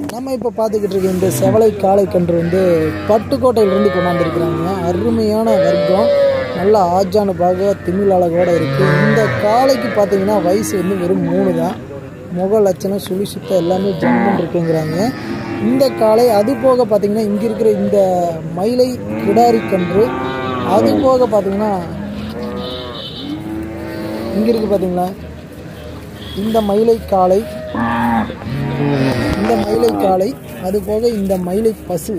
நம்ம இப்போ பார்த்துக்கிட்டு இருக்க இந்த செவலை காளை கன்று வந்து பட்டுக்கோட்டையிலேருந்து கொண்டாந்துருக்குறாங்க அருமையான வர்க்கம் நல்ல ஆஜான பாக திமிழ் அழகோட இருக்குது இந்த காளைக்கு பார்த்தீங்கன்னா வயசு வந்து வெறும் மூணு தான் முக லட்சணம் சுழி சுத்தம் எல்லாமே ஜம்முன்னு இருக்குங்கிறாங்க இந்த காளை அது போக பார்த்தீங்கன்னா இங்கே இருக்கிற இந்த மயிலை கிடாரி கன்று அது போக பார்த்தீங்கன்னா இங்கே இருக்குது பார்த்தீங்களா இந்த மயிலை காளை இந்த மயிலை காளை அது போக இந்த மயிலை பசு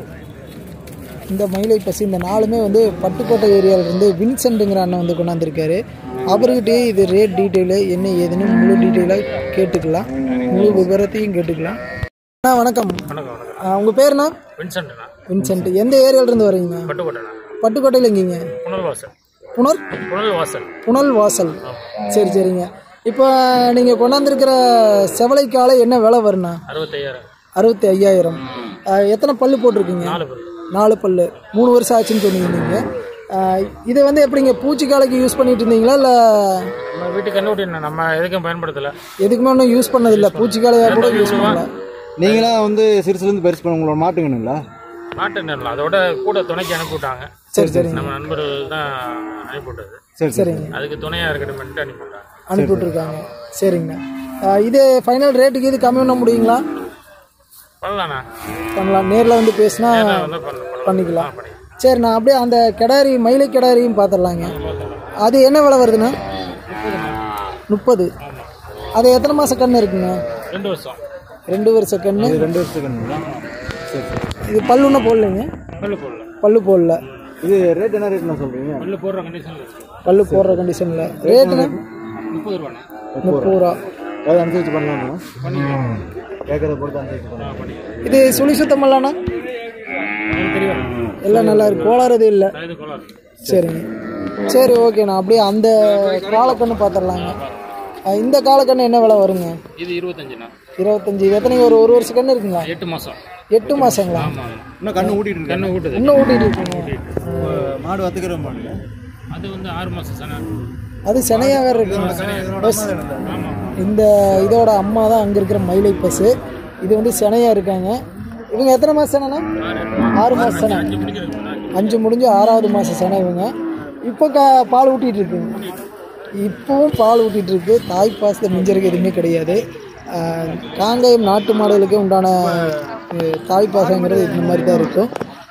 இந்த மயிலை பசு இந்த நாலுமே வந்து பட்டுக்கோட்டை ஏரியாவிலேருந்து வின்சென்ட்டுங்கிற அண்ணன் வந்து கொண்டாந்துருக்காரு அவர்கிட்டயே இது ரேட் டீட்டெயிலு என்ன ஏதுன்னு முழு டீட்டெயிலாக கேட்டுக்கலாம் முழு விவரத்தையும் கேட்டுக்கலாம் அண்ணா வணக்கம் வணக்கம் வணக்கம் ஆ, உங்க பேருண்ணா வின்சென்ட்ண்ணா வின்சென்ட் எந்த ஏரியாவிலேருந்து வரீங்க பட்டுக்கோட்டைண்ணா பட்டுக்கோட்டையில் எங்கீங்க புனல் வாசல் புனர் புனல் வாசல் புனல் வாசல் சரி சரிங்க இப்போ நீங்கள் கொண்டாந்துருக்கிற செவலை காலை என்ன விலை வருண்ணா அறுபத்தையாயிரம் அறுபத்தி ஐயாயிரம் ஆ, எத்தனை பல்லு போட்டிருக்கீங்க நாலு பேர் நாலு பல்லு மூணு வருஷம் ஆச்சுன்னு சொன்னீங்க நீங்கள் இதை வந்து எப்படிங்க பூச்சி காலைக்கு யூஸ் பண்ணிட்டு இருந்தீங்களா இல்லை நம்ம வீட்டுக்கு கண்ணு விட்டு நம்ம எதுக்கும் பயன்படுத்தலை எதுக்குமே ஒன்றும் யூஸ் பண்ணதில்லை பூச்சி காலையாக கூட யூஸ் பண்ணல நீங்களா வந்து சிறுசுலேருந்து பெருசு பண்ண உங்களோட மாட்டுங்கணுங்களா மாட்டு நேரில் அதோட கூட துணைக்கு அனுப்பி விட்டாங்க சரி சரிங்க நம்ம நண்பர்கள் தான் அனுப்பி விட்டது சரி சரி சரிங்க அதுக்கு துணையாக இருக்கணும்ட்டு அனுப்பி விட்டாங்க அனுப்பி விட்ருக்காங்க சரிங்கண்ணா ஆ, இது ஃபைனல் ரேட்டுக்கு இது கம்மி பண்ண முடியுங்களா பண்ணலாண்ணா பண்ணலாம் நேரில் வந்து பேசினா வந்து பண்ண பண்ணிக்கலாம் சரிண்ணா அப்படியே அந்த கிடாரி மயிலை கிடாரியும் பார்த்துடலாங்க அது என்ன விலை வருதுண்ணா முப்பது அது எத்தனை மாதம் கன்று இருக்குங்க ரெண்டு வருஷம் ரெண்டு வருஷ கன்று ரெண்டு வருஷத்துக்குங்களா சரி சரி இது பல்லு ஒன்றும் போடலைங்க பல்லு போடல பல்லு போடல இது ரேட் என்ன ரேட்னா சொல்கிறீங்க பல்லு போடுற கண்டிஷனில் இருக்கு பல்லு போடுற கண்டிஷனில் ரேட்டுண்ணா முப்பது ரூபாண்ணா முப்பது ரூபா ஏதாவது அனுசரிச்சு பண்ணலாமா பண்ணிக்கலாம் கேட்குறத பொறுத்து அனுசரிச்சு பண்ணலாம் ஆ பண்ணிக்கலாம் இது சுழி சுத்தமல்லாண்ணா எனக்கு தெரியும் எல்லாம் நல்லா இருக்கு கோளாறு எதுவும் இல்லை இது கொள்ளாது சரிங்க சரி ஓகேண்ணா அப்படியே அந்த காலக்கண்ணு பார்த்துடலாங்க அஹ் இந்த காலக்கண்ணு என்ன விலை வருங்க இது இருபத்தஞ்சுண்ணா இருபத்தஞ்சி இது எத்தனை ஒரு ஒரு வருஷம் கண்ணு இருக்குங்களா எட்டு மாதம் எட்டு மாசங்களா ஆமாம் இன்னும் கண்ணு ஊட்டிட்டு இருக்கு கண்ணு ஊட்டுது இன்னும் ஊட்டிட்டு இருக்குங்க மாடு வத்துக்கிற மாடு அது வந்து ஆறு மாதம் சனா அது செனையாக வேறு இருக்குங்க பஸ் ஆமாம் இந்த இதோட அம்மா தான் அங்கே இருக்கிற மயிலை பஸ்ஸு இது வந்து செனையாக இருக்காங்க இவங்க எத்தனை மாதம் செனைண்ணா ஆறு மாதம் செனை அஞ்சு பிடிக்கிறது அஞ்சு முடிஞ்சு ஆறாவது மாதம் செனை இவங்க இப்போ கா பால் ஊட்டிகிட்டு இருக்குங்க இப்போவும் பால் ஊட்டிகிட்டு இருக்கு தாய் பாசத்தை மிஞ்சருக்கு எதுவுமே கிடையாது ஆஹ் காங்கேயம் நாட்டு மாடுகளுக்கு உண்டான அஹ், தாய் பாசங்கிறது இந்த மாதிரி தான் இருக்கும்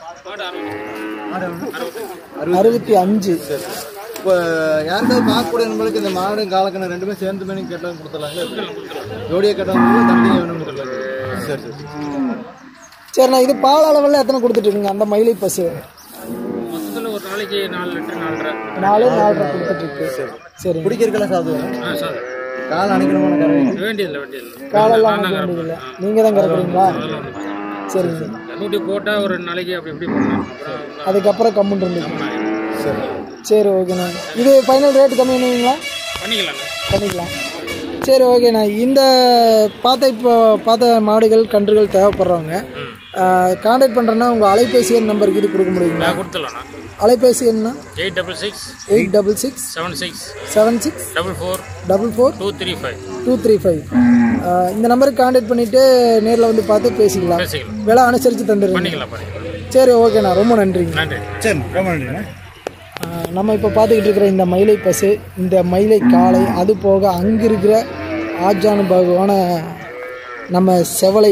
அறுபத்தி அஞ்சு இப்போ யாருக்காவது பார்க்கக்கூடிய நம்மளுக்கு இந்த மாடு காலக்கண்ணு ரெண்டுமே சேர்ந்து மேலே கேட்டாலும் கொடுத்துடலாங்களா ஜோடியாக கேட்டாலும் தனியாக வேணும் கொடுத்துடலாங்க சரி சரி சரிண்ணா இது பால் அளவில் எத்தனை கொடுத்துட்டு இருக்குங்க அந்த மயிலை பசு மொத்தத்தில் ஒரு நாளைக்கு நாலு லிட்டர் நாலரை நாலு நாலரை கொடுத்துட்டு இருக்கு சரி பிடிக்கிறதுக்கெல்லாம் சாப்பிடுவேன் ஆ சார் கால் அணைக்கணுமான கரை வேண்டியதில்லை வேண்டியதில்லை காலெல்லாம் அமைக்க வேண்டியதில்லை நீங்கள் தான் கறக்குறீங்களா அதெல்லாம் ஒன்று சரிங்க கண்ணுட்டி போட்டால் ஒரு நாளைக்கு அப்படி இப்படி பண்ணலாம் அப்புறம் அதுக்கப்புறம் கம்முன்னு இருந்துச்சு சரி சரி ஓகேண்ணா இது ஃபைனல் ரேட் கம்மி பண்ணுவீங்களா பண்ணிக்கலாண்ணா பண்ணிக்கலாம் சரி ஓகேண்ணா இந்த பார்த்த இப்போ பார்த்த மாடுகள் கன்றுகள் தேவைப்படுறவங்க காண்டாக்ட் பண்ணுறேன்னா உங்கள் அலைபேசி எண் நம்பருக்கு இது கொடுக்க முடியுங்களா நான் கொடுத்துடலாண்ணா அலைபேசி எண்ணா eight double six eight double six seven six seven six double four double four two three five two three five இந்த நம்பருக்கு காண்டாக்ட் பண்ணிவிட்டு நேரில் வந்து பார்த்து பேசிக்கலாம் பேசிக்கலாம் விலை அனுசரித்து தந்துடுறீங்க பண்ணிக்கலாம் பண்ணிக்கலாம் சரி ஓகேண்ணா ரொம்ப நன்றிங்க நன்றி சரி ரொம்ப நன்றிண்ணா ஆஹ் நம்ம இப்போ பார்த்துக்கிட்டு இருக்கிற இந்த மயிலை பசு இந்த மயிலை காளை அது போக அங்கே இருக்கிற ஆஜானுபாகுவான நம்ம செவலை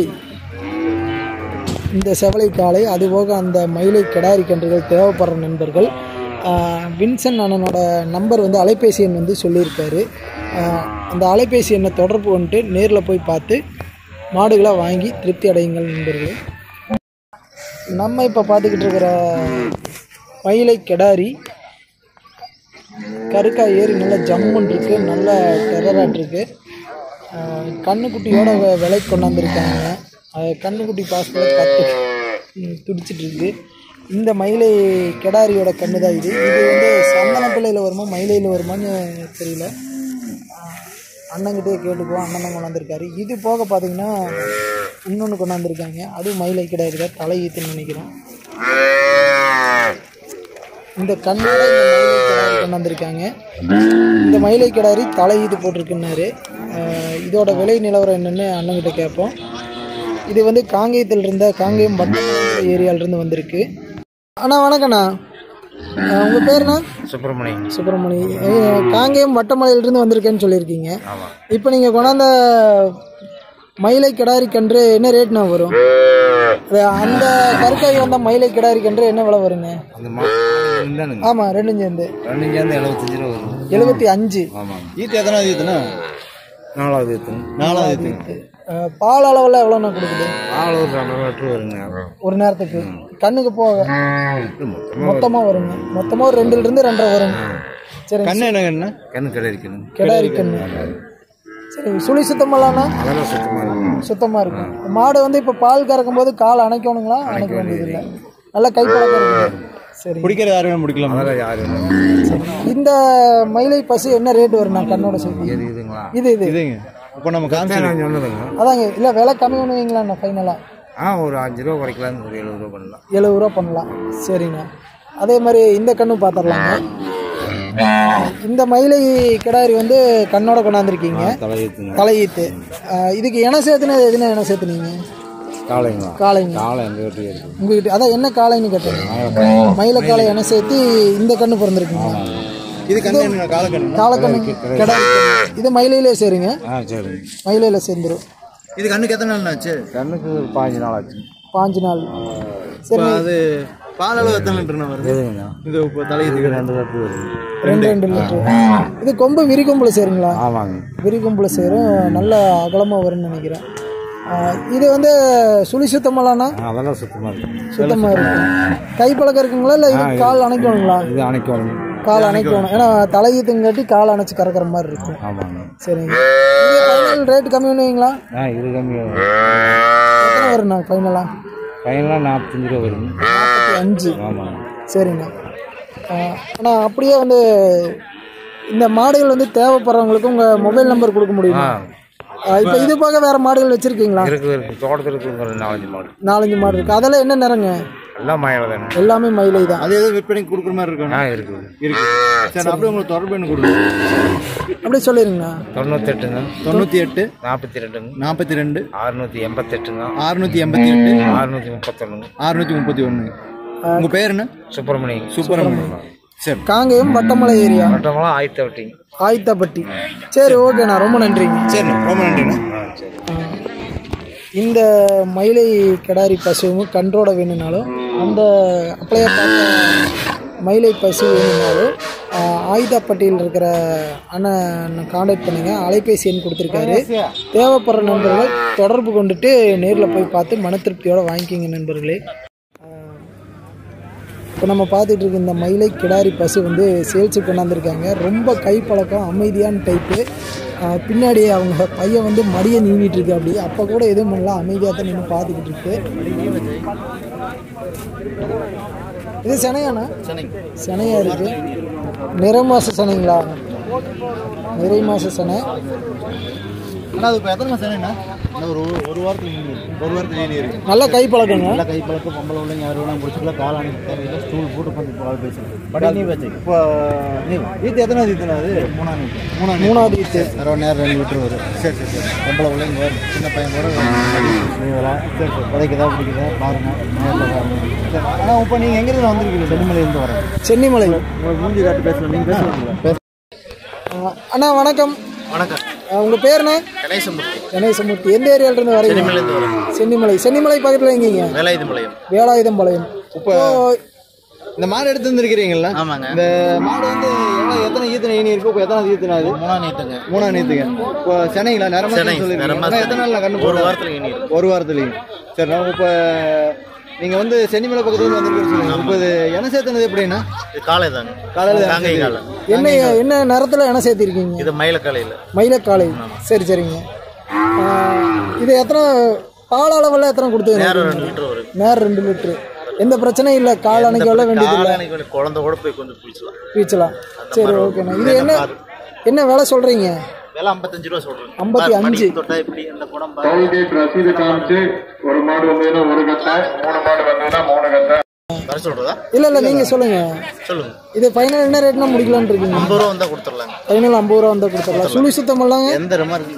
இந்த செவலை காளை அது போக அந்த மயிலை கிடாரி கன்றுகள் தேவைப்படுற நண்பர்கள் ஆஹ் வின்சன் அண்ணனோட நம்பர் வந்து அலைபேசி எண் வந்து சொல்லியிருக்காரு ஆஹ் அந்த அலைபேசி எண்ணை தொடர்பு கொண்டு நேரில் போய் பார்த்து மாடுகளை வாங்கி திருப்தி அடையுங்கள் நண்பர்களே நம்ம இப்போ பார்த்துக்கிட்டு இருக்கிற மயிலை கிடாரி கருக்கா ஏறி நல்லா ஜம்முன் இருக்கு நல்ல டெரராட் இருக்கு ஆஹ் கண்ணுக்குட்டியோட வெ- விலை கொண்டாந்துருக்காங்க அது கண்ணுக்குட்டி பாசத்தில் கத்து ம், துடிச்சிட்டு இருக்கு இந்த மயிலை கிடாரியோட கண்ணு தான் இது இது வந்து சந்தன பிள்ளையில் வருமா மயிலையில் வருமான்னு தெரியல ஆஹ் அண்ணங்கிட்டே கேட்டுக்குவோம் அண்ணன் தான் கொண்டாந்துருக்காரு இது போக பார்த்தீங்கன்னா இன்னொன்று கொண்டாந்துருக்காங்க அதுவும் மயிலை கிடாரி தான் தலை ஈத்துன்னு நினைக்கிறேன் இந்த கண்ணோட இந்த மயிலை கிடாரி கொண்டாந்துருக்காங்க இந்த மயிலை கிடாரி தலை ஈத்து போட்டிருக்குன்னாரு ஆஹ் இதோட விலை நிலவரம் என்னென்னு அண்ணங்கிட்ட கேட்போம் இது வந்து காங்கேயத்தில் இருந்த காங்கேயம் வட்டம் ஏரியாவிலிருந்து வந்திருக்கு அண்ணா வணக்கண்ணா அஹ் உங்க பேருண்ணா சுப்பிரமணியம் சுப்பிரமணி அஹ் காங்கேயம் வட்டமலையிலிருந்து வந்திருக்கேன்னு சொல்லியிருக்கீங்க ஆமாம் இப்போ நீங்கள் கொண்டாந்த மயிலை கிடாரி கன்று என்ன ரேட்னா வரும் அது அந்த கருக்காய் வந்த மயிலை கிடாரி கன்று என்ன விலை வருங்க அந்த மாடுங்க ஆமாம் ரெண்டும் சேர்ந்து ரெண்டு சேர்ந்து எழுபத்தஞ்சு ரூபா வரும் எழுபத்தி அஞ்சு ஆமாங்க ஈத்து எத்தனாவது ஈத்துனா நாலாவது ஈத்து நாலாவது ஈத்து அஹ் பால் அளவில் எவ்வளோண்ணா கொடுக்குது ஆள் ஒரு ரெண்டரை லிட்டர் வருங்க ஒரு நேரத்துக்கு கண்ணுக்கு போக மொத்தமாக மொத்தமாக வருங்க மொத்தமாக ஒரு ரெண்டுலேருந்து ரெண்டரை வருங்க சரி கண்ணு என்ன கண்ணு கண்ணு கடை இருக்கணும் கிடாரி கண்ணு சரி சுழி சுத்தமெல்லாம்ண்ணா அதெல்லாம் சுத்தமாக இருக்கும் சுத்தமாக இருக்கும் மாடு வந்து இப்போ பால் கறக்கும் போது கால் அணைக்கணுங்களா அணைக்க வேண்டியதில்லை நல்லா கைப்பழக்கம் இருக்குது சரி பிடிக்கிற யாரும் வேணும் பிடிக்கலாம் அதெல்லாம் யாரும் சரி இந்த மயிலை பசு என்ன ரேட் வரும் நான் கண்ணோட சேர்த்து இதுங்களா இது இது இதுங்க இப்போ நம்ம காமிச்சு சொன்னதுங்க அதாங்க இல்லை விலை கம்மி பண்ணுவீங்களா ஃபைனலாக ஆ ஒரு அஞ்சு ரூபா குறைக்கலாம் ஒரு எழுபது ரூபா பண்ணலாம் எழுபது ரூபா பண்ணலாம் சரிண்ணா அதே மாதிரி இந்த கண்ணும் பார்த்துடலாங்க இந்த மயிலை கிடாரி வந்து கண்ணோட கொண்டாந்துருக்கீங்க தலையத்துங்க தலையீத்து ஆஹ் இதுக்கு என சேர்த்துனது எதுனா என சேர்த்துனீங்க காளைங்களா காளைங்க காளை எங்கள் வீட்டுக்கு இருக்கு உங்ககிட்ட அதான் என்ன காளைன்னு கேட்டேன் மயிலை காளை என சேர்த்து இந்த கண்ணு பிறந்திருக்குங்க இது கண்ணு என்ன காலக்கண்ணு காலக்கண்ணு கிடாரி கண்ணு. இது மயிலையிலே சேருங்க ஆ சரி மயிலையில சேர்ந்துரும் இது கண்ணுக்கு எத்தனை நாள் ஆச்சு கண்ணுக்கு ஒரு பாஞ்சு நாள் ஆச்சு பாஞ்சு நாள் சரி அது பால் அளவு எத்தனை லிட்டர்னா வருது இது இப்போ தலையத்துக்கு ரெண்டு லிட்டர் வருது ரெண்டு ரெண்டு லிட்டர் இது கொம்பு விரிகொம்புல சேருங்களா ஆமாங்க விரிகொம்புல சேரும் நல்ல அகலமாக வரும்னு நினைக்கிறேன் ஆஹ் இது வந்து சுழி சுத்தமெல்லாம்னா அதெல்லாம் சுத்தமாக இருக்கும் சுத்தமாக இருக்கும் கை பழக்கம் இருக்குங்களா இல்லை இது கால் அணைக்கணுங்களா இது அணைக்கணும் கால் அணைக்கணும் ஏன்னா தலையீத்துங்காட்டி கால் அணைச்சு கறக்கிற மாதிரி இருக்கும் ஆமாங்க சரிங்க இது ஃபைனல் ரேட் கம்மி பண்ணுவீங்களா ஆ இது கம்மி எத்தனை வரும்ண்ணா ஃபைனலாக பையன்லாம் நாற்பத்தஞ்சு ரூபா வருங்க நாற்பத்தி அஞ்சு ஆமாங்க சரிங்க ஆனால் அப்படியே வந்து இந்த மாடுகள் வந்து தேவைப்படுறவங்களுக்கு உங்கள் மொபைல் நம்பர் கொடுக்க முடியுமா இப்போ இது போக வேறு மாடுகள் வச்சுருக்கீங்களா இருக்கு இருக்கு தோட்டத்தில் இருக்கு ஒரு நாலஞ்சு மாடு நாலஞ்சு மாடு இருக்குது அதெல்லாம் என்ன நிறங்க எல்லாம் மயில தானே எல்லாமே மயிலை தான் அது எதுவும் விற்பனைக்கு கொடுக்குற மாதிரி இருக்கும் ஆ இருக்குது இருக்கு சரி அப்படியே உங்களுக்கு தொடர்பு எண்ணு கொடுங்க அப்படியே சொல்லிடுங்கண்ணா தொண்ணூத்தெட்டுங்க தொண்ணூற்றி எட்டு நாற்பத்தி ரெண்டுங்க நாற்பத்தி ரெண்டு அறுநூத்தி எண்பத்தெட்டுங்க அறுநூற்றி எண்பத்தி எட்டு அறுநூத்தி முப்பத்தொன்னுங்க அறுநூற்றி முப்பத்தி ஒன்று உங்கள் பேர் என்ன சுப்பிரமணியம் சுப்பிரமணியம் சரி காங்கேயம் வட்டமலை ஏரியா மற்றவங்களாம் ஆயிரத்தி விட்டிங்க ஆயித்தாப்பட்டி சரி ஓகேண்ணா ரொம்ப நன்றிங்க சரிண்ணா ரொம்ப நன்றிண்ணா ஆ சரி இந்த மயிலை கிடாரி பசுவும் கன்றோட வேணும்னாலும் அந்த அப்படியே பார்த்த மயிலை பசு வேணும்னாலும் ஆஹ், ஆயுதப்பட்டியில் இருக்கிற அண்ணன் காண்டாக்ட் பண்ணுங்க அலைபேசி எண் கொடுத்துருக்காரு தேவைப்படுற நண்பர்கள் தொடர்பு கொண்டுட்டு நேரில் போய் பார்த்து மன திருப்தியோட வாங்கிக்கிங்க நண்பர்களே இப்போ நம்ம பார்த்துட்டு இருக்க இந்த மயிலை கிடாரி பசு வந்து சேல்ஸுக்கு கொண்டாந்துருக்காங்க ரொம்ப கைப்பழக்கம் அமைதியான டைப்பு பின்னாடி அவங்க பையன் வந்து மடியை நீவிட்டு இருக்கு அப்படி அப்போ கூட எதுவும் பண்ணல அமைதியாக தான் நின்று பார்த்துக்கிட்டு இருக்கு இது செனையாண்ணா செனையா இருக்கு நிறை மாச செனைங்களா நிறை மாச செனை அண்ணா அது இப்போ எத்தனை மாதம் என்ன இன்னும் ஒரு ஒரு வாரத்தில் ஈனி இருக்கு ஒரு வாரத்தில் ஈனி இருக்கு நல்ல கைப்பழக்கங்க நல்லா கை பழக்கம் பொம்பளை உள்ளவங்க யார் வேணா முடிச்சுக்கலாம் காலாணி தேவையில்லை ஸ்டூல் போட்டு பண்ணி பால் பேசுறது பட் நீ வச்சு இப்போ நீ ஈத்து எத்தனை ஈத்துனா அது மூணாம் ஈத்து மூணாம் மூணாவது ஈத்து அரை நேரம் ரெண்டு லிட்டர் வரும் சரி சரி சரி பொம்பளை உள்ளவங்க வரும் சின்ன பையன் கூட நீங்களா சரி சரி உதைக்குதா பிடிக்குதா பாருங்க நேரில் பாருங்க சரி ஆனால் இப்போ நீங்கள் எங்கேருந்து வந்திருக்கீங்க சென்னிமலையிலேருந்து வரேன் சென்னிமலை உங்களுக்கு மூஞ்சி காட்டு பேசலாம் நீங்கள் பேசுவீங்களா பேச ஆஹ் அண்ணா வணக்கம் வணக்கம் ஆஹ் உங்க பேருண்ணே கணேசமூர்த்தி கணேசமூர்த்தி எந்த ஏரியால இருந்து வரீங்க சென்னிமலையிலேருந்து வரேன் சென்னிமலை சென்னிமலை பக்கத்துல எங்கீங்க வேலாயுதம்பாளையம் வேலாயுதம் பாளையம் இப்போ இந்த மாடு எடுத்து வந்திருக்கிறீங்களா ஆமாங்க இந்த மாடு வந்து எவ்வளோ எத்தனை ஈத்தனை ஈனி இருக்கு இப்போ எத்தனை ஈத்தனை அது மூணாம் நேற்றுங்க மூணாம் நீத்துங்க இப்போ சென்னைங்களா நிறமா சென்னை, நிறமா சென்னை. எத்தனை நாள்ல கண்ணு ஒரு போடுறது? வாரத்தில் இனி இருக்கு ஒரு வாரத்துலயும் சரி நான் இப்போ நீங்க வந்து சென்னிமலை பக்கத்துல வந்திருக்கீங்க சொல்லுங்க இப்போ இது என்ன சேர்த்துனது எப்படின்னா இது காலை தாங்க காலையில காங்கை காலை என்ன என்ன நேரத்தில் என்ன சேர்த்திருக்கீங்க இது மயிலக்காலையில் மயிலக்காலை சரி சரிங்க ஆஹ் இது எத்தனை பால் அளவில் எத்தனை கொடுத்து நேரம் ரெண்டு லிட்டர் வரும் நேரம் ரெண்டு லிட்டரு எந்த பிரச்சனையும் இல்லை கால் அணைக்க எவ்வளோ வேண்டியது இல்லை காலணிக்கு வேண்டிய குழந்தை கூட போய் கொஞ்சம் பிடிச்சலாம் பீச்சலாம் சரி ஓகேண்ணா இது என்ன என்ன விலை சொல்கிறீங்க விலை ஐம்பத்தஞ்சு ரூபா சொல்றேன் ஐம்பத்தி பாரு, அஞ்சு. மடிக்கு தொட்டா இப்படி அந்த குடம் பாரு. டோல்கேட் ரசீது காமிச்சு ஒரு மாடு வந்ததுன்னா ஒரு கத்தை மூணு மாடு வந்ததுன்னா மூணு கத்தை வர சொல்றதா இல்லை இல்லை நீங்கள் சொல்லுங்கள் சொல்லுங்க இது ஃபைனல் என்ன ரேட்னா முடிக்கலான்னு இருக்கீங்க ஐம்பது ரூபா வந்தா கொடுத்துடலாங்க ஃபைனல் ஐம்பது ரூபா வந்தால் கொடுத்துடலாம் சுழி சுத்தமெல்லாங்க எந்த ரமா இருக்குல்ல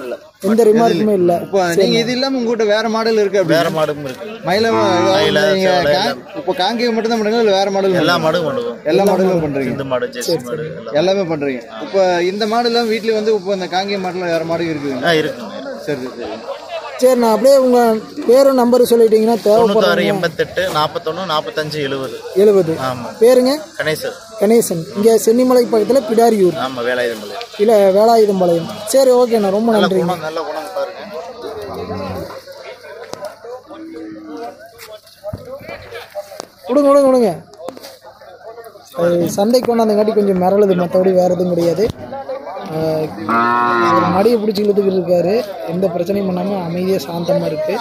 எந்த ரிமார்க்குமே இல்லை இப்போ நீங்க இது இல்லாம உங்ககிட்ட வேற மாடல் இருக்கு அப்படி வேற மாடும் இருக்கு மயில மயில, நீங்க சேவலை கா- இப்போ காங்கேயம் மட்டும் தான் பண்றீங்களா இல்ல வேற மாடல் எல்லா மாடும் பண்ணுவோம் எல்லா மாடலும் பண்றீங்க இந்த மாடு ஜெர்சி மாடு எல்லாம் எல்லாமே பண்றீங்க இப்போ இந்த மாடு எல்லாம் வீட்ல வந்து இப்போ இந்த காங்கேயம் மாடுல வேற மாடு இருக்குதுங்க ஆ இருக்குங்க சரி சரி சரி சரி நான் அப்படியே உங்கள் பேரும் நம்பரும் சொல்லிட்டீங்கன்னா தொண்ணூத்தாறு தேவைப்படுறேன் எண்பத்தெட்டு நாற்பத்தொன்னு நாற்பத்தஞ்சு எழுபது எழுபது ஆமா பேருங்க கணேசர் கணேசன் இங்கே சென்னிமலை பக்கத்தில் பிடாரியூர் ஆமா வேலாயுதம் பிள்ளை இல்லை வேலாயுதம்பாளையம் சரி ஓகேண்ணா ரொம்ப நல்ல நன்றிங்க குணம் நல்ல குணம் பாருங்க கொடுங்க கொடுங்க கொடுங்க அது சண்டைக்கு கொண்டாந்தங்காட்டி கொஞ்சம் மிரளுது மற்றபடி வேறு எதுவும் கிடையாது ஆஹ் அவர் மடியை பிடிச்சி இழுத்துக்கிட்டு இருக்காரு எந்த பிரச்சனையும் பண்ணாமல் அமைதியாக சாந்தமாக இருக்குது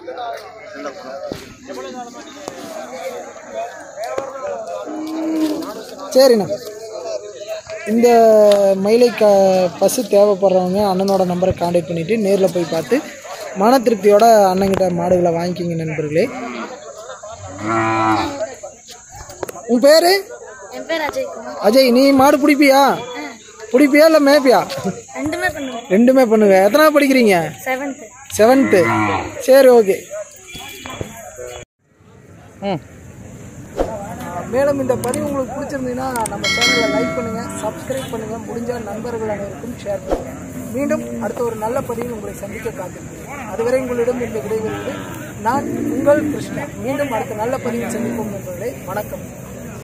சரிண்ணா இந்த மயிலை க பஸ்ஸு தேவைப்படுறவங்க அண்ணனோட நம்பரை காண்டாக்ட் பண்ணிவிட்டு நேரில் போய் பார்த்து மன திருப்தியோட அண்ணன்கிட்ட மாடுகளை வாங்கிக்கிங்க நண்பர்களே உன் பேர் என் பேர் அஜய் குமார் அஜய் நீ மாடு பிடிப்பியா பிடிப்பியா இல்லை மேப்பியா ரெண்டுமே பண்ணுவேன் ரெண்டுமே பண்ணுங்க எத்தனை படிக்கிறீங்க செவன்த்து செவன்த்து சரி ஓகே மேலும் இந்த பதிவு உங்களுக்கு பிடிச்சிருந்தீங்கன்னா நம்ம சேனலை லைக் பண்ணுங்கள் சப்ஸ்கிரைப் பண்ணுங்கள் முடிஞ்ச நண்பர்கள் அனைவருக்கும் ஷேர் பண்ணுங்கள் மீண்டும் அடுத்த ஒரு நல்ல பதிவில் உங்களை சந்திக்க காத்திருக்கிறேன் அதுவரை உங்களிடம் இந்த விடைபெறுவது நான் உங்கள் கிருஷ்ணா மீண்டும் அடுத்த நல்ல பதிவில் சந்திப்போம் நண்பர்களே வணக்கம்